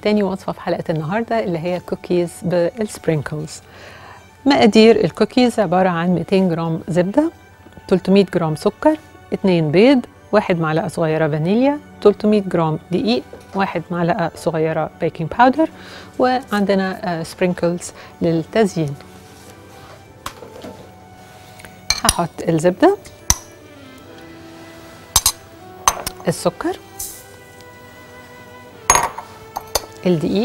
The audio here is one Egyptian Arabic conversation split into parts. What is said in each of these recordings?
تاني وصفة في حلقة النهاردة اللي هي كوكيز بالسبرينكلز مقادير الكوكيز عبارة عن 200 جرام زبدة 300 جرام سكر 2 بيض واحد معلقة صغيرة فانيليا 300 جرام دقيق واحد معلقة صغيرة بيكنج باودر وعندنا سبرينكلز للتزيين هحط الزبدة السكر الدقيق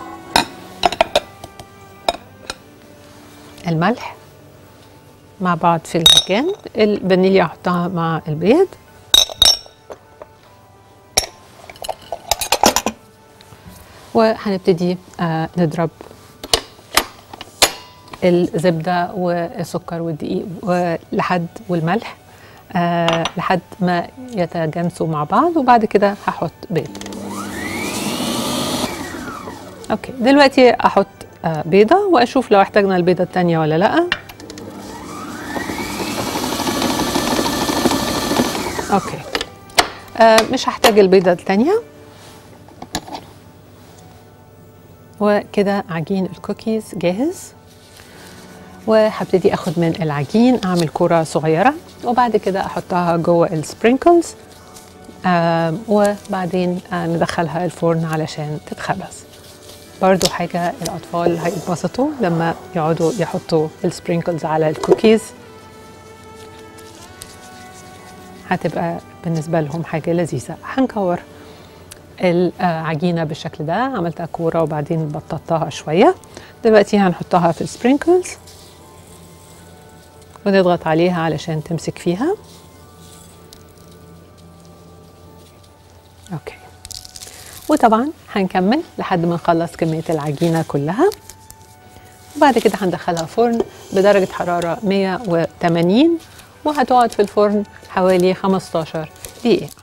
الملح مع بعض في العجان الفانيليا احطها مع البيض وهنبتدي آه نضرب الزبدة والسكر والدقيق لحد والملح آه لحد ما يتجانسوا مع بعض وبعد كده هحط بيض اوكي دلوقتي احط آه بيضة واشوف لو احتاجنا البيضة التانية ولا لا اوكي آه مش هحتاج البيضة التانية وكده عجين الكوكيز جاهز وهبتدي اخد من العجين اعمل كرة صغيرة وبعد كده احطها جوه السبرينكلز آه وبعدين آه ندخلها الفرن علشان تتخبز برضو حاجة الأطفال هيتبسطوا لما يقعدوا يحطوا السبرينكلز على الكوكيز هتبقى بالنسبة لهم حاجة لذيذة هنكور العجينة بالشكل ده عملتها كورة وبعدين بططتها شوية دلوقتي هنحطها في السبرينكلز ونضغط عليها علشان تمسك فيها اوكي وطبعا هنكمل لحد ما نخلص كمية العجينة كلها وبعد كده هندخلها فرن بدرجة حرارة 180 وهتقعد في الفرن حوالي 15 دقيقة